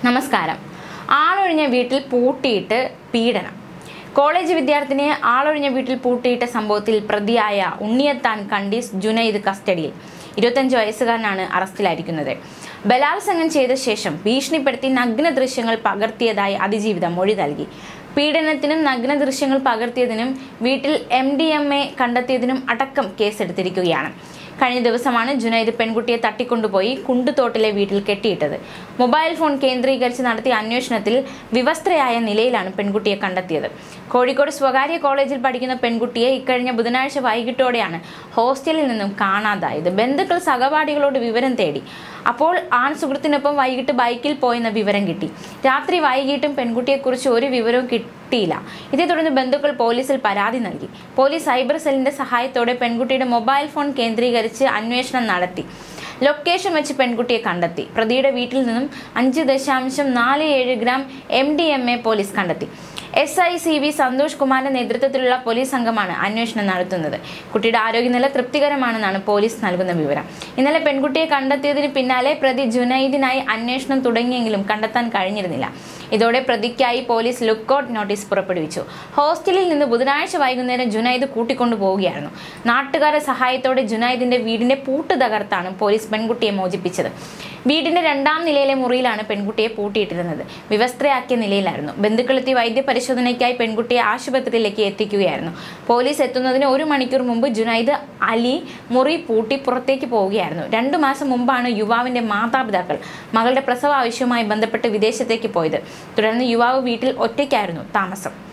നമസ്കാരം ആളൊഴിഞ്ഞ വീട്ടിൽ പൂട്ടിയിട്ട് പീഡനം കോളേജ് വിദ്യാർത്ഥിനിയെ ആളൊഴിഞ്ഞ വീട്ടിൽ പൂട്ടിയിട്ട സംഭവത്തിൽ പ്രതിയായ ഉണ്ണിയത്താൻ കണ്ടീസ് ജുനൈദ് കസ്റ്റഡിയിൽ ഇരുപത്തഞ്ച് വയസ്സുകാരനാണ് അറസ്റ്റിലായിരിക്കുന്നത് ബലാത്സംഗം ചെയ്ത ശേഷം ഭീഷണിപ്പെടുത്തി നഗ്ന ദൃശ്യങ്ങൾ പകർത്തിയതായി അതിജീവിത മൊഴി നൽകി പീഡനത്തിനും നഗ്ന ദൃശ്യങ്ങൾ പകർത്തിയതിനും വീട്ടിൽ എം ഡി എം എ കണ്ടെത്തിയതിനും അടക്കം കേസെടുത്തിരിക്കുകയാണ് കഴിഞ്ഞ ദിവസമാണ് ജുനൈദ് പെൺകുട്ടിയെ തട്ടിക്കൊണ്ടുപോയി കുണ്ടുതോട്ടിലെ വീട്ടിൽ കെട്ടിയിട്ടത് മൊബൈൽ ഫോൺ കേന്ദ്രീകരിച്ച് നടത്തിയ അന്വേഷണത്തിൽ വിവസ്ത്രയായ നിലയിലാണ് പെൺകുട്ടിയെ കണ്ടെത്തിയത് കോഴിക്കോട് സ്വകാര്യ കോളേജിൽ പഠിക്കുന്ന പെൺകുട്ടിയെ ഇക്കഴിഞ്ഞ ബുധനാഴ്ച വൈകിട്ടോടെയാണ് ഹോസ്റ്റലിൽ നിന്നും കാണാതായത് ബന്ധുക്കൾ സഹപാഠികളോട് വിവരം തേടി അപ്പോൾ ആൺ സുഹൃത്തിനൊപ്പം വൈകിട്ട് ബൈക്കിൽ പോയെന്ന വിവരം കിട്ടി രാത്രി വൈകിട്ടും പെൺകുട്ടിയെക്കുറിച്ച് ഒരു വിവരവും കിട്ടിയില്ല ഇതേ തുടർന്ന് ബന്ധുക്കൾ പോലീസിൽ പരാതി നൽകി പോലീസ് സൈബർ സെല്ലിന്റെ സഹായത്തോടെ പെൺകുട്ടിയുടെ മൊബൈൽ ഫോൺ കേന്ദ്രീകരിച്ച് അന്വേഷണം നടത്തി ലൊക്കേഷൻ വെച്ച് പെൺകുട്ടിയെ കണ്ടെത്തി പ്രതിയുടെ വീട്ടിൽ നിന്നും അഞ്ച് ദശാംശം നാല് ഏഴ് gram M D M A police കണ്ടെത്തി S I C V Santhosh കുമാറിന്റെ നേതൃത്വത്തിലുള്ള പോലീസ് സംഘമാണ് അന്വേഷണം നടത്തുന്നത് കുട്ടിയുടെ ആരോഗ്യനില തൃപ്തികരമാണെന്നാണ് പോലീസ് നൽകുന്ന വിവരം ഇന്നലെ പെൺകുട്ടിയെ കണ്ടെത്തിയതിന് പിന്നാലെ പ്രതി ജുനൈദിനായി അന്വേഷണം തുടങ്ങിയെങ്കിലും കണ്ടെത്താൻ കഴിഞ്ഞിരുന്നില്ല ഇതോടെ പ്രതിക്കായി പോലീസ് ലുക്കൌട്ട് നോട്ടീസ് പുറപ്പെടുവിച്ചു ഹോസ്റ്റലിൽ നിന്ന് ബുധനാഴ്ച വൈകുന്നേരം ജുനൈദ് കൂട്ടിക്കൊണ്ടു പോവുകയായിരുന്നു നാട്ടുകാരുടെ സഹായത്തോടെ ജുനൈദിന്റെ വീടിന്റെ പൂട്ട് തകർത്താണ് പോലീസ് പെൺകുട്ടിയെ മോചിപ്പിച്ചത് വീടിന്റെ രണ്ടാം നിലയിലെ മുറിയിലാണ് പെൺകുട്ടിയെ പൂട്ടിയിട്ടിരുന്നത് വിവസ്ത്രയാക്കിയ നിലയിലായിരുന്നു ബന്ധുക്കളെത്തി വൈദ്യപരിശോധനയ്ക്കായി പെൺകുട്ടിയെ ആശുപത്രിയിലേക്ക് എത്തിക്കുകയായിരുന്നു പോലീസ് എത്തുന്നതിന് ഒരു മണിക്കൂർ മുമ്പ് ജുനൈദ് അലി മുറി പൂട്ടി പുറത്തേക്ക് പോവുകയായിരുന്നു രണ്ടു മാസം മുമ്പാണ് യുവാവിന്റെ മാതാപിതാക്കൾ മകളുടെ പ്രസവ ആവശ്യവുമായി ബന്ധപ്പെട്ട് വിദേശത്തേക്ക് പോയത് തുടർന്ന് യുവാവ് വീട്ടിൽ ഒറ്റയ്ക്കായിരുന്നു താമസം